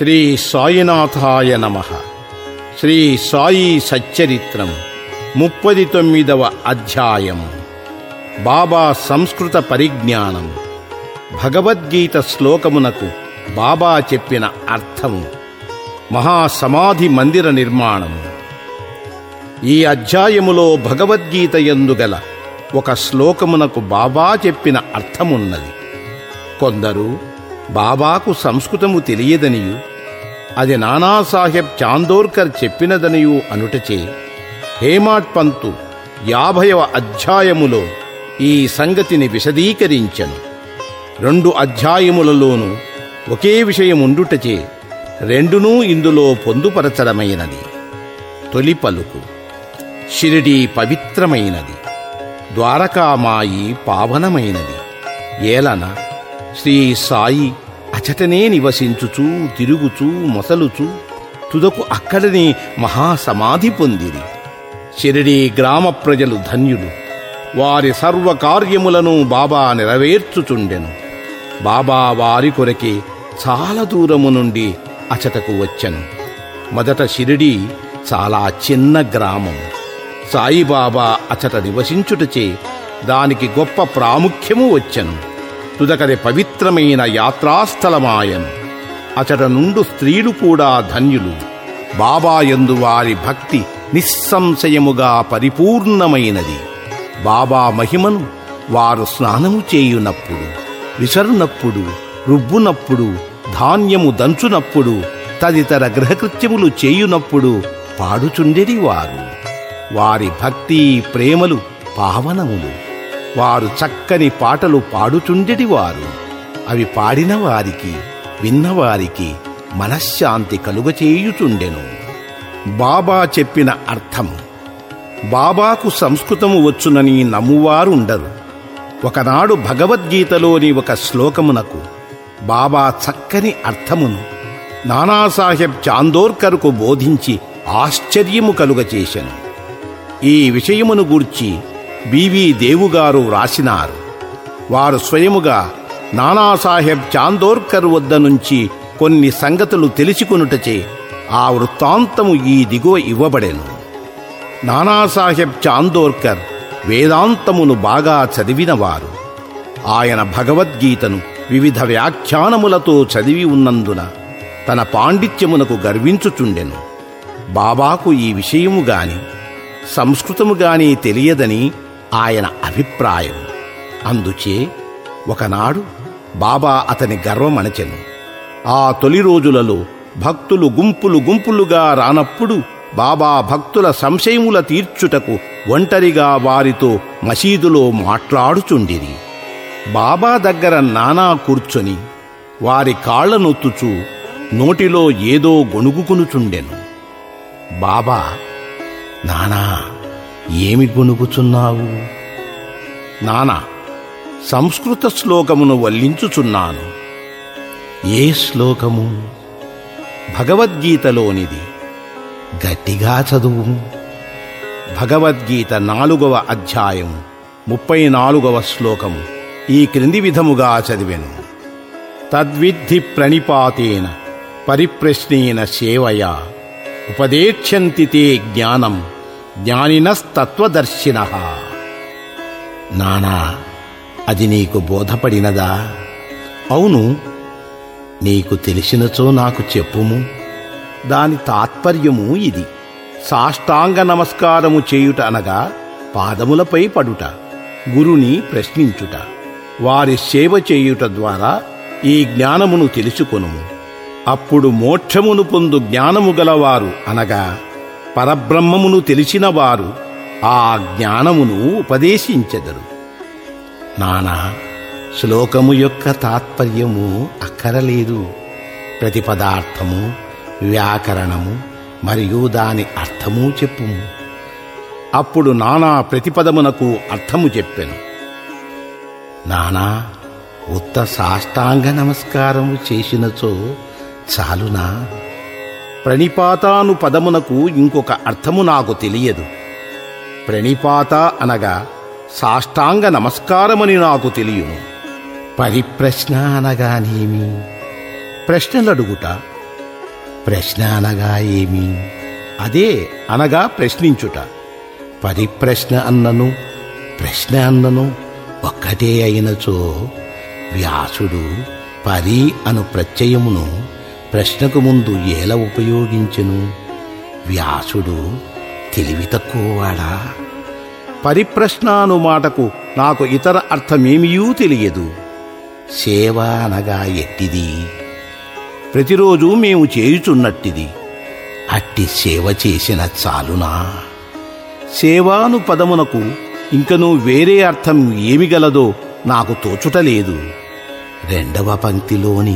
శ్రీ సాయినాథాయ నమ శ్రీ సాయి సచ్చరిత్రం ముప్పది తొమ్మిదవ అధ్యాయం బాబా సంస్కృత పరిజ్ఞానం భగవద్గీత శ్లోకమునకు బాబా చెప్పిన అర్థము మహాసమాధి మందిర నిర్మాణం ఈ అధ్యాయములో భగవద్గీత ఎందుగల ఒక శ్లోకమునకు బాబా చెప్పిన అర్థమున్నది కొందరు బాబాకు సంస్కృతము తెలియదనియు అది నానాసాహెబ్ చాందోర్కర్ చెప్పినదనియు అనుటచే హేమాడ్ పంతు యాభైవ అధ్యాయములో ఈ సంగతిని విశదీకరించను రెండు అధ్యాయములలోనూ ఒకే విషయముండుటచే రెండునూ ఇందులో పొందుపరచడమైనది తొలి పలుకు షిరిడి పవిత్రమైనది ద్వారకామాయి పావనమైనది ఏలన శ్రీ సాయి అచటనే నివసించుచూ తిరుగుచూ మొసలుచూ తుదకు అక్కడనే మహాసమాధి పొందిరి షిరిడి గ్రామ ప్రజలు ధన్యులు వారి సర్వ కార్యములను బాబా నెరవేర్చుచుండెను బాబా వారి కొరకే చాలా దూరము నుండి అచటకు వచ్చెను మొదట షిరిడి చాలా చిన్న గ్రామం సాయిబాబా అచట నివసించుటచే దానికి గొప్ప ప్రాముఖ్యము వచ్చెను తుదకది పవిత్రమైన యాత్రాస్థలమాయను అచట నుండు స్త్రీలు కూడా ధన్యులు బాబా యందు వారి భక్తి నిస్సంశయముగా పరిపూర్ణమైనది బాబా మహిమను వారు స్నానము చేయునప్పుడు విసరునప్పుడు రుబ్బునప్పుడు ధాన్యము దంచునప్పుడు తదితర గృహకృత్యములు చేయునప్పుడు పాడుచుండెడి వారు వారి భక్తి ప్రేమలు పావనములు వారు చక్కని పాటలు పాడుచుండెడి వారు అవి పాడిన వారికి విన్నవారికి మనశ్శాంతి కలుగచేయుచుండెను బాబా చెప్పిన అర్థము బాబాకు సంస్కృతము వచ్చునని నమ్మువారుండరు ఒకనాడు భగవద్గీతలోని ఒక శ్లోకమునకు బాబా చక్కని అర్థమును నానాసాహెబ్ చాందోర్కర్కు బోధించి ఆశ్చర్యము కలుగచేశను ఈ విషయమును గూర్చి బివి దేవుగారు వ్రాసినారు వారు స్వయముగా నానాసాహెబ్ చాందోర్కర్ వద్ద నుంచి కొన్ని సంగతులు తెలిసికొనుటచే ఆ వృత్తాంతము ఈ దిగువ ఇవ్వబడెను నానాసాహెబ్ చాందోర్కర్ వేదాంతమును బాగా చదివినవారు ఆయన భగవద్గీతను వివిధ వ్యాఖ్యానములతో చదివి ఉన్నందున తన పాండిత్యమునకు గర్వించుచుండెను బాబాకు ఈ విషయము గాని సంస్కృతము గాని తెలియదని ఆయన అభిప్రాయం అందుచే ఒకనాడు బాబా అతని గర్వమణచెను ఆ తొలి రోజులలో భక్తులు గుంపులు గుంపులుగా రానప్పుడు బాబా భక్తుల సంశయముల తీర్చుటకు ఒంటరిగా వారితో మసీదులో మాట్లాడుచుండిరి బాబా దగ్గర నానా కూర్చొని వారి కాళ్ల నొత్తుచూ నోటిలో ఏదో గొణుగుకునుచుండెను బాబా నానా ఏమి గొణుగుచున్నావు నానా సంస్కృత శ్లోకమును వల్లించుచున్నాను ఏ శ్లోకము భగవద్గీతలోనిది గట్టిగా చదువు భగవద్గీత నాలుగవ అధ్యాయం ముప్పై నాలుగవ శ్లోకము ఈ క్రింది విధముగా చదివెను తద్విద్ధి ప్రణిపాతేన పరిప్రశ్నేన సేవయా ఉపదేక్ష్యంతి తే జ్ఞానం జ్ఞానినస్తత్వదర్శిన నానా అది నీకు బోధపడినదా అవును నీకు తెలిసినచో నాకు చెప్పుము దాని తాత్పర్యము ఇది సాష్టాంగ నమస్కారము చేయుట అనగా పాదములపై పడుట గురుని ప్రశ్నించుట వారి సేవ చేయుట ద్వారా ఈ జ్ఞానమును తెలుసుకొనుము అప్పుడు మోక్షమును పొందు జ్ఞానము గలవారు అనగా పరబ్రహ్మమును తెలిసినవారు ఆ జ్ఞానమును ఉపదేశించెదరు నానా శ్లోకము యొక్క తాత్పర్యము అక్కరలేదు ప్రతి పదార్థము వ్యాకరణము మరియు దాని అర్థము చెప్పుము అప్పుడు నానా ప్రతిపదమునకు అర్థము చెప్పెను నానా ఉత్త సాష్టాంగ నమస్కారము చేసినచో చాలునా ప్రణిపాతాను పదమునకు ఇంకొక అర్థము నాకు తెలియదు ప్రణిపాత అనగా సాష్టాంగ నమస్కారమని నాకు తెలియను పరిప్రశ్న అనగానేమి ప్రశ్నలడుగుట ప్రశ్న అనగా ఏమి అదే అనగా ప్రశ్నించుట పరిప్రశ్న అన్నను ప్రశ్న అన్నను ఒక్కటే అయినచో వ్యాసుడు పరి అను ప్రత్యయమును ప్రశ్నకు ముందు ఎలా ఉపయోగించెను వ్యాసుడు తెలివి తక్కువవాడా పరిప్రశ్న అను మాటకు నాకు ఇతర అర్థమేమియూ తెలియదు సేవ అనగా ఎట్టిది ప్రతిరోజు మేము చేయుచున్నట్టిది అట్టి సేవ చేసిన చాలునా సేవాను పదమునకు ఇంకనూ వేరే అర్థం ఏమి గలదో నాకు తోచుటలేదు రెండవ పంక్తిలోని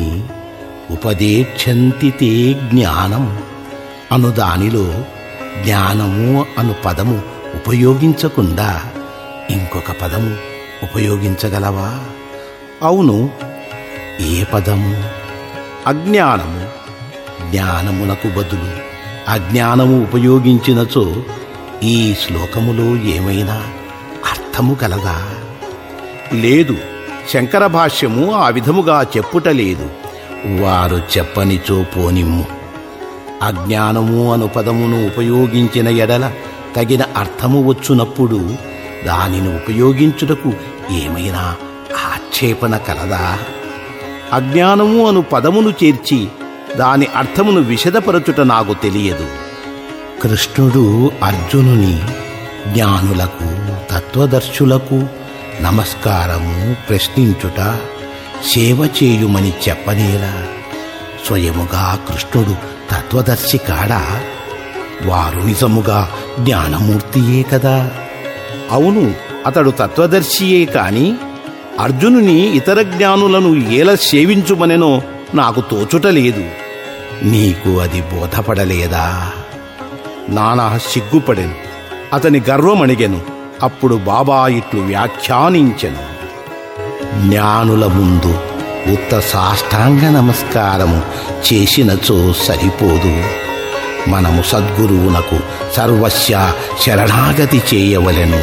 ఉపదేక్షంతి తే జ్ఞానం అను దానిలో జ్ఞానము అను పదము ఉపయోగించకుండా ఇంకొక పదము ఉపయోగించగలవా అవును ఏ పదము అజ్ఞానము జ్ఞానమునకు బదులు అజ్ఞానము ఉపయోగించినచో ఈ శ్లోకములో ఏమైనా అర్థము కలదా లేదు శంకర భాష్యము ఆ విధముగా చెప్పుటలేదు వారు చెప్పనిచో పోనిమ్ము అజ్ఞానము అను పదమును ఉపయోగించిన ఎడల తగిన అర్థము వచ్చునప్పుడు దానిని ఉపయోగించుటకు ఏమైనా ఆక్షేపణ కలదా అజ్ఞానము అను పదమును చేర్చి దాని అర్థమును విశదపరచుట నాకు తెలియదు కృష్ణుడు అర్జునుని జ్ఞానులకు తత్వదర్శులకు నమస్కారము ప్రశ్నించుట సేవ చేయుమని చెప్పనేలా స్వయముగా కృష్ణుడు తత్వదర్శి కాడా వారు నిజముగా జ్ఞానమూర్తియే కదా అవును అతడు తత్వదర్శియే కాని అర్జునుని ఇతర జ్ఞానులను ఎలా సేవించుమనెనో నాకు తోచుటలేదు నీకు అది బోధపడలేదా నానా సిగ్గుపడెను అతని గర్వమణిగెను అప్పుడు బాబా ఇట్లు వ్యాఖ్యానించెను జ్ఞానుల ముందు ఉత్త సాష్టాంగ నమస్కారము చేసినచో సరిపోదు మనము సద్గురువునకు సర్వస్య శరణాగతి చేయవలెను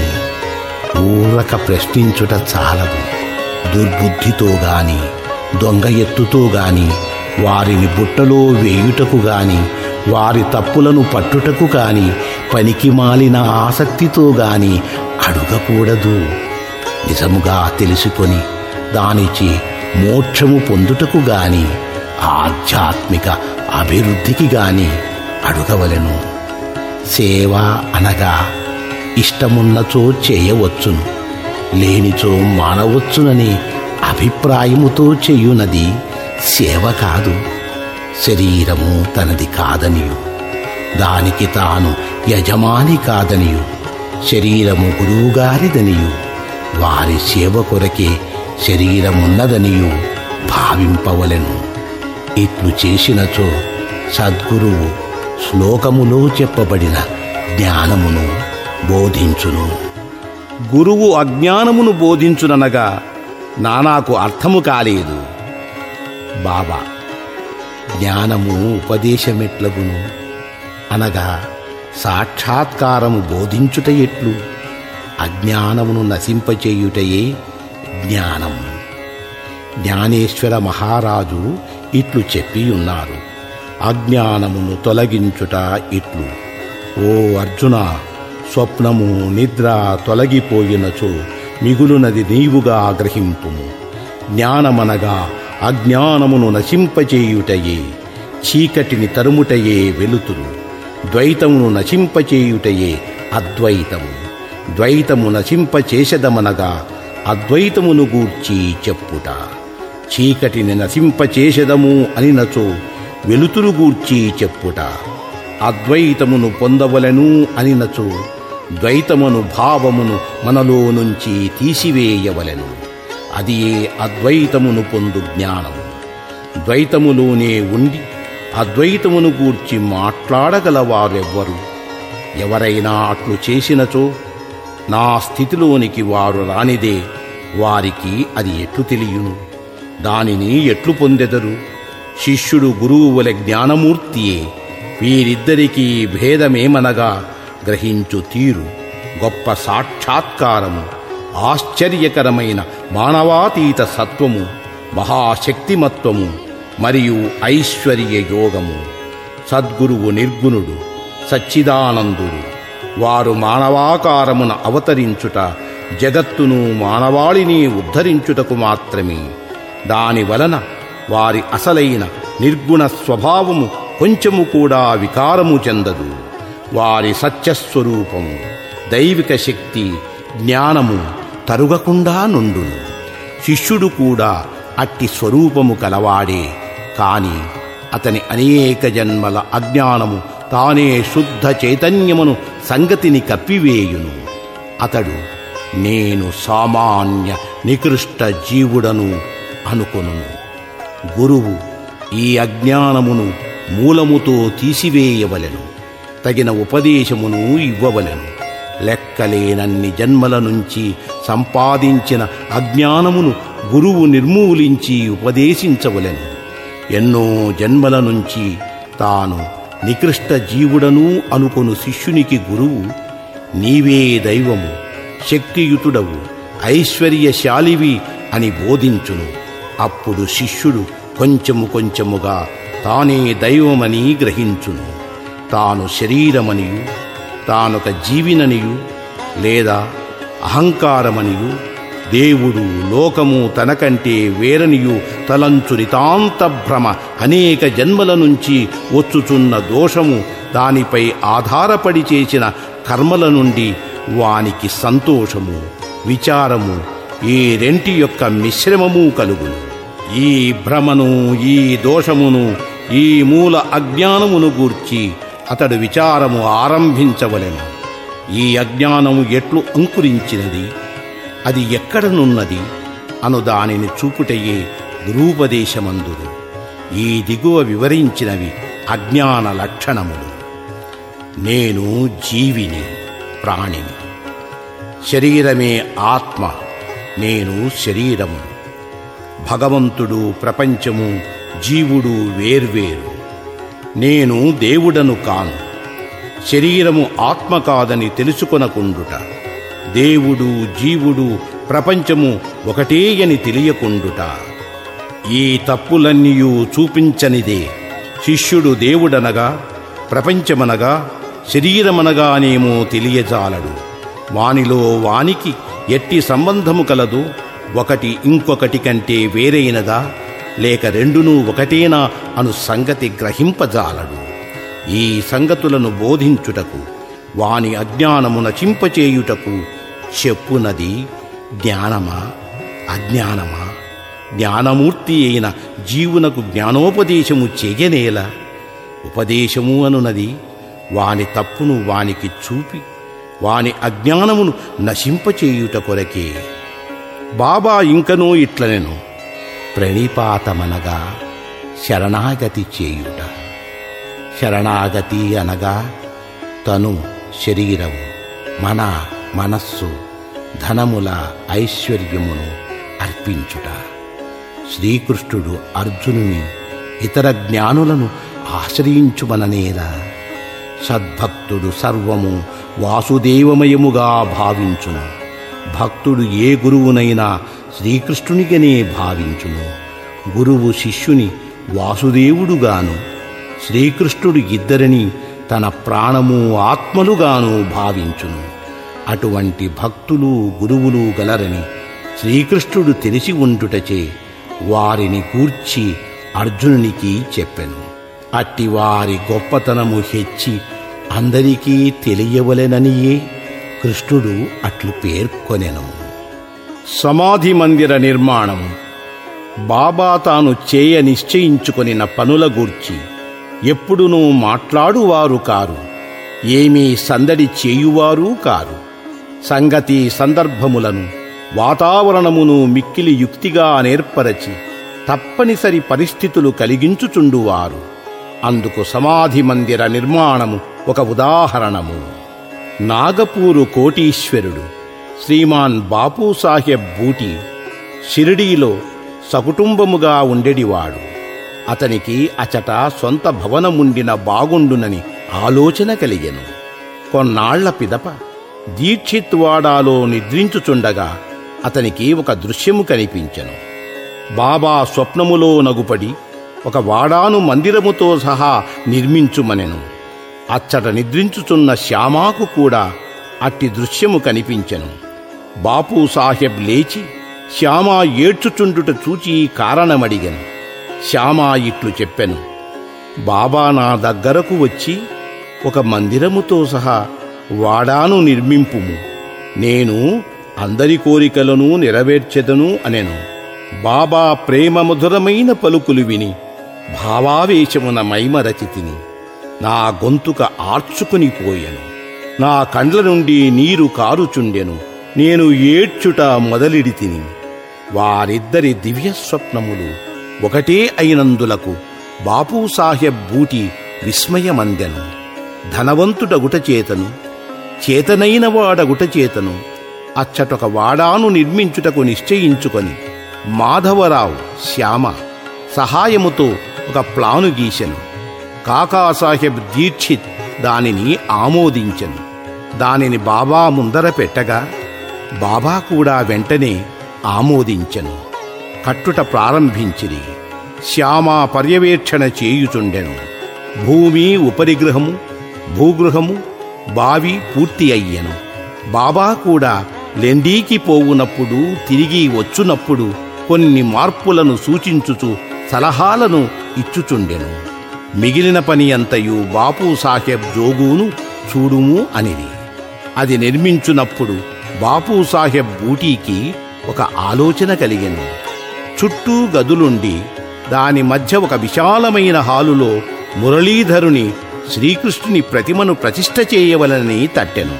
ఊరక ప్రశ్నించుట చాలదు దుర్బుద్ధితో గాని దొంగ ఎత్తుతో గాని వారిని బుట్టలో వేయుటకు గాని వారి తప్పులను పట్టుటకు గాని పనికి మాలిన ఆసక్తితో గాని అడుగకూడదు నిజముగా తెలుసుకొని దానిచి మోక్షము పొందుటకు గాని ఆధ్యాత్మిక అభివృద్ధికి గాని అడుగవలెను సేవ అనగా ఇష్టమున్నచో చేయవచ్చును లేనిచో మానవచ్చునని అభిప్రాయముతో చేయునది సేవ కాదు శరీరము తనది కాదనియు దానికి తాను యజమాని కాదనియు శరీరము గురువుగారిదనియు వారి సేవ కొరకే శరీరమున్నదనియు భావింపవలెను ఇట్లు చేసినచో సద్గురువు శ్లోకములో చెప్పబడిన జ్ఞానమును బోధించును గురువు అజ్ఞానమును బోధించుననగా నానాకు అర్థము కాలేదు బాబా జ్ఞానము ఉపదేశమెట్లగును అనగా సాక్షాత్కారము బోధించుట ఎట్లు అజ్ఞానమును నశింపచేయుటయే జ్ఞానం జ్ఞానేశ్వర మహారాజు ఇట్లు చెప్పియున్నారు అజ్ఞానమును తొలగించుట ఇట్లు ఓ అర్జున స్వప్నము నిద్ర తొలగిపోయినచో మిగులునది నీవుగా గ్రహింపుము జ్ఞానమనగా అజ్ఞానమును నశింపచేయుటయే చీకటిని తరుముటయే వెలుతురు ద్వైతమును నశింపచేయుటయే అద్వైతము ద్వైతము నశింపచేసెదమనగా అద్వైతమును గూర్చి చెప్పుట చీకటిని నశింపచేసెదము అనినచో వెలుతురు గూర్చి చెప్పుట అద్వైతమును పొందవలెను అనినచో ద్వైతమును భావమును మనలో నుంచి తీసివేయవలెను అది ఏ అద్వైతమును పొందు జ్ఞానము ద్వైతములోనే ఉండి అద్వైతమును గూర్చి మాట్లాడగలవారెవ్వరు ఎవరైనా అట్లు చేసినచో నా స్థితిలోనికి వారు రానిదే వారికి అది ఎట్లు తెలియను దానిని ఎట్లు పొందెదరు శిష్యుడు గురువు వలె జ్ఞానమూర్తియే వీరిద్దరికీ భేదమేమనగా గ్రహించు తీరు గొప్ప సాక్షాత్కారము ఆశ్చర్యకరమైన మానవాతీత సత్వము మహాశక్తిమత్వము మరియు ఐశ్వర్య యోగము సద్గురువు నిర్గుణుడు సచ్చిదానందుడు వారు మానవాకారమున అవతరించుట జగత్తును మానవాళిని ఉద్ధరించుటకు మాత్రమే దాని వలన వారి అసలైన నిర్గుణ స్వభావము కొంచెము కూడా వికారము చెందదు వారి సత్యస్వరూపము దైవిక శక్తి జ్ఞానము తరుగకుండా నుండును శిష్యుడు కూడా అట్టి స్వరూపము కలవాడే కాని అతని అనేక జన్మల అజ్ఞానము తానే శుద్ధ చైతన్యమును సంగతిని కప్పివేయును అతడు నేను సామాన్య నికృష్ట జీవుడను అనుకొనును గురువు ఈ అజ్ఞానమును మూలముతో తీసివేయవలెను తగిన ఉపదేశమును ఇవ్వవలెను లెక్కలేనన్ని జన్మల నుంచి సంపాదించిన అజ్ఞానమును గురువు నిర్మూలించి ఉపదేశించవలెను ఎన్నో జన్మల నుంచి తాను నికృష్ట జీవుడను అనుకొను శిష్యునికి గురువు నీవే దైవము శక్తియుతుడవు ఐశ్వర్యశాలివి అని బోధించును అప్పుడు శిష్యుడు కొంచెము కొంచెముగా తానే దైవమని గ్రహించును తాను శరీరమనియు తానొక జీవిననియు లేదా అహంకారమనియు దేవుడు లోకము తనకంటే వేరనియు తలంచు నితాంత భ్రమ అనేక జన్మల నుంచి వచ్చుచున్న దోషము దానిపై ఆధారపడి చేసిన కర్మల నుండి వానికి సంతోషము విచారము ఈ రెంటి యొక్క మిశ్రమము కలుగును ఈ భ్రమను ఈ దోషమును ఈ మూల అజ్ఞానమును గూర్చి అతడు విచారము ఆరంభించవలెను ఈ అజ్ఞానము ఎట్లు అంకురించినది అది ఎక్కడనున్నది అను దానిని చూపుటయే గురూపదేశమందురు ఈ దిగువ వివరించినవి అజ్ఞాన లక్షణములు నేను జీవిని ప్రాణిని శరీరమే ఆత్మ నేను శరీరము భగవంతుడు ప్రపంచము జీవుడు వేర్వేరు నేను దేవుడను కాను శరీరము ఆత్మ కాదని తెలుసుకొనకుండుట దేవుడు జీవుడు ప్రపంచము ఒకటే అని తెలియకుండుట ఈ తప్పులన్నీయూ చూపించనిదే శిష్యుడు దేవుడనగా ప్రపంచమనగా శరీరమనగానేమో తెలియజాలడు వానిలో వానికి ఎట్టి సంబంధము కలదు ఒకటి ఇంకొకటి కంటే వేరైనదా లేక రెండునూ ఒకటేనా అను సంగతి గ్రహింపజాలడు ఈ సంగతులను బోధించుటకు వాని అజ్ఞానము నచింపచేయుటకు చెప్పునది జ్ఞానమా అజ్ఞానమా జ్ఞానమూర్తి అయిన జీవునకు జ్ఞానోపదేశము చెయ్యనేలా ఉపదేశము అనునది వాని తప్పును వానికి చూపి వాని అజ్ఞానమును నశింపచేయుట కొరకే బాబా ఇంకనూ ఇట్లనెను ప్రణిపాతమనగా శరణాగతి చేయుట శరణాగతి అనగా తను శరీరము మన మనస్సు ధనముల ఐశ్వర్యమును అర్పించుట శ్రీకృష్ణుడు అర్జునుని ఇతర జ్ఞానులను ఆశ్రయించుమననేలా సద్భక్తుడు సర్వము వాసుదేవమయముగా భావించును భక్తుడు ఏ గురువునైనా శ్రీకృష్ణునిగనే భావించును గురువు శిష్యుని వాసుదేవుడుగాను శ్రీకృష్ణుడు ఇద్దరిని తన ప్రాణము ఆత్మలుగాను భావించును అటువంటి భక్తులు గురువులు గలరని శ్రీకృష్ణుడు తెలిసి ఉండుటచే వారిని గూర్చి అర్జునునికి చెప్పెను అట్టి వారి గొప్పతనము హెచ్చి అందరికీ తెలియవలెననియే కృష్ణుడు అట్లు పేర్కొనెను సమాధి మందిర నిర్మాణము బాబా తాను చేయ నిశ్చయించుకొనిన పనుల గూర్చి ఎప్పుడునూ మాట్లాడువారు కారు ఏమీ సందడి చేయువారు కారు సంగతి సందర్భములను వాతావరణమును మిక్కిలి యుక్తిగా నేర్పరచి తప్పనిసరి పరిస్థితులు కలిగించుచుండువారు అందుకు సమాధి మందిర నిర్మాణము ఒక ఉదాహరణము నాగపూరు కోటీశ్వరుడు శ్రీమాన్ బాపూ సాహెబ్ బూటి షిరిడీలో సకుటుంబముగా ఉండెడివాడు అతనికి అచట సొంత భవనముండిన బాగుండునని ఆలోచన కలిగెను కొన్నాళ్ల పిదప దీక్షిత్వాడాలో నిద్రించుచుండగా అతనికి ఒక దృశ్యము కనిపించెను బాబా స్వప్నములో నగుపడి ఒక వాడాను మందిరముతో సహా నిర్మించుమనెను అచ్చట నిద్రించుచున్న శ్యామాకు కూడా అట్టి దృశ్యము కనిపించెను బాపు సాహెబ్ లేచి శ్యామా ఏడ్చుచుండుట చూచి కారణమడిగెను శ్యామా ఇట్లు చెప్పెను బాబా నా దగ్గరకు వచ్చి ఒక మందిరముతో సహా వాడాను నిర్మింపుము నేను అందరి కోరికలను నెరవేర్చెదను అనెను బాబా ప్రేమ మధురమైన పలుకులు విని భావావేశమున మైమరచితిని నా గొంతుక ఆర్చుకుని పోయెను నా కండ్ల నుండి నీరు కారుచుండెను నేను ఏడ్చుట మొదలిడి తిని వారిద్దరి దివ్య స్వప్నములు ఒకటే అయినందులకు బాపూ సాహెబ్ బూటి విస్మయమందెను ధనవంతుడగుట చేతను చేతనైన వాడగుట చేతను అచ్చటొక వాడాను నిర్మించుటకు నిశ్చయించుకొని మాధవరావు శ్యామ సహాయముతో ఒక ప్లాను గీసెను కాకాసాహెబ్ దీక్షిత్ దానిని ఆమోదించెను దానిని బాబా ముందర పెట్టగా బాబా కూడా వెంటనే ఆమోదించెను కట్టుట ప్రారంభించిరి శ్యామ పర్యవేక్షణ చేయుచుండెను భూమి ఉపరిగృహము భూగృహము బావి పూర్తి అయ్యెను బాబా కూడా లెండీకి పోవునప్పుడు తిరిగి వచ్చునప్పుడు కొన్ని మార్పులను సూచించుచు సలహాలను ఇచ్చుచుండెను మిగిలిన పని అంతయు బాపు సాహెబ్ జోగును చూడుము అనిది అది నిర్మించునప్పుడు బాపు సాహెబ్ బూటీకి ఒక ఆలోచన కలిగెను చుట్టూ గదులుండి దాని మధ్య ఒక విశాలమైన హాలులో మురళీధరుని శ్రీకృష్ణుని ప్రతిమను ప్రతిష్ఠ చేయవలనని తట్టెను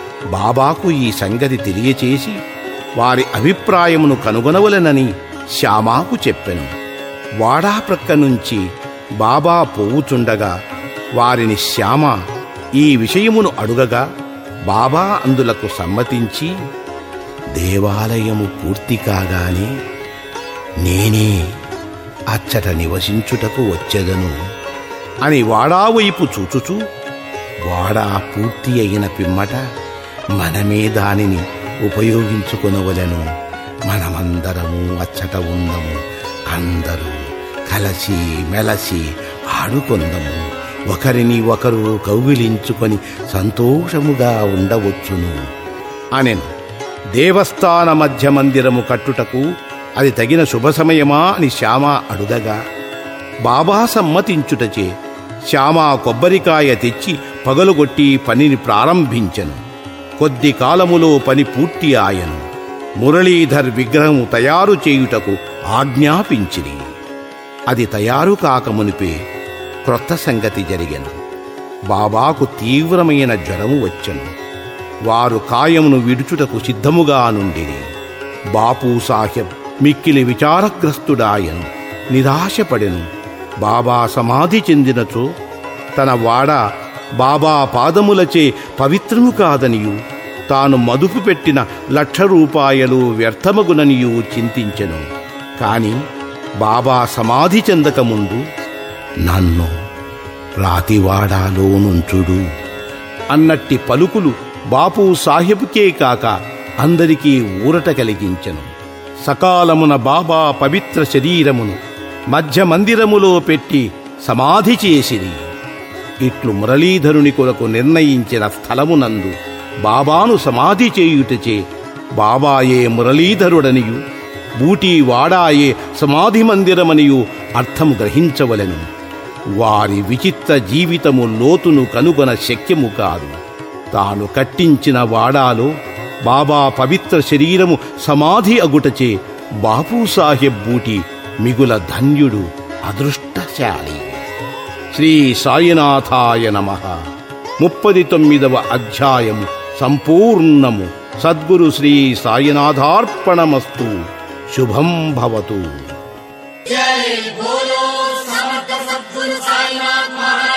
బాబాకు ఈ సంగతి తెలియచేసి వారి అభిప్రాయమును కనుగొనవలనని శ్యామాకు చెప్పెను వాడా ప్రక్క నుంచి బాబా పోవుచుండగా వారిని శ్యామ ఈ విషయమును అడుగగా బాబా అందులకు సమ్మతించి దేవాలయము పూర్తి కాగానే నేనే అచ్చట నివసించుటకు వచ్చెదను అని వాడా వైపు చూచుచూ వాడా పూర్తి అయిన పిమ్మట మనమే దానిని ఉపయోగించుకొనవలెను మనమందరము అచ్చట ఉందము అందరూ కలసి మెలసి ఆడుకొందము ఒకరిని ఒకరు కౌగిలించుకొని సంతోషముగా ఉండవచ్చును అనెను దేవస్థాన మధ్య మందిరము కట్టుటకు అది తగిన శుభ సమయమా అని శ్యామ అడుగగా బాబా సమ్మతించుటచే శ్యామ కొబ్బరికాయ తెచ్చి పగలుగొట్టి పనిని ప్రారంభించెను కొద్ది కాలములో పని పూర్తి ఆయను మురళీధర్ విగ్రహము తయారు చేయుటకు ఆజ్ఞాపించిరి అది తయారు కాకమునిపే క్రొత్త సంగతి జరిగెను బాబాకు తీవ్రమైన జ్వరము వచ్చెను వారు కాయమును విడుచుటకు సిద్ధముగా నుండిరి బాపు సాహెబ్ మిక్కిలి విచారగ్రస్తుడాయను నిరాశపడెను బాబా సమాధి చెందినచో తన వాడ బాబా పాదములచే పవిత్రము కాదనియు తాను మదుపు పెట్టిన లక్ష రూపాయలు వ్యర్థమగుననియు చింతించెను కాని బాబా సమాధి చెందకముందు నన్ను రాతివాడాలో నుంచుడు అన్నట్టి పలుకులు బాపు సాహెబ్కే కాక అందరికీ ఊరట కలిగించెను సకాలమున బాబా పవిత్ర శరీరమును మధ్య మందిరములో పెట్టి సమాధి చేసిరి ఇట్లు మురళీధరుని కొరకు నిర్ణయించిన స్థలమునందు బాబాను సమాధి చేయుటచే బాబాయే మురళీధరుడనియు బూటీ వాడాయే సమాధి మందిరమనియు అర్థము గ్రహించవలెను వారి విచిత్ర జీవితము లోతును కనుగొన శక్యము కాదు తాను కట్టించిన వాడాలో బాబా పవిత్ర శరీరము సమాధి అగుటచే బాపు సాహెబ్ బూటి మిగుల ధన్యుడు అదృష్టశాలి శ్రీ సాయినాథాయ నమ ముప్పది తొమ్మిదవ అధ్యాయము సంపూర్ణము సద్గురు శ్రీ సాయినాథార్పణమస్తు శుభం భవతు जय बोलो समर्थ सद्गुरु साईनाथ महाराज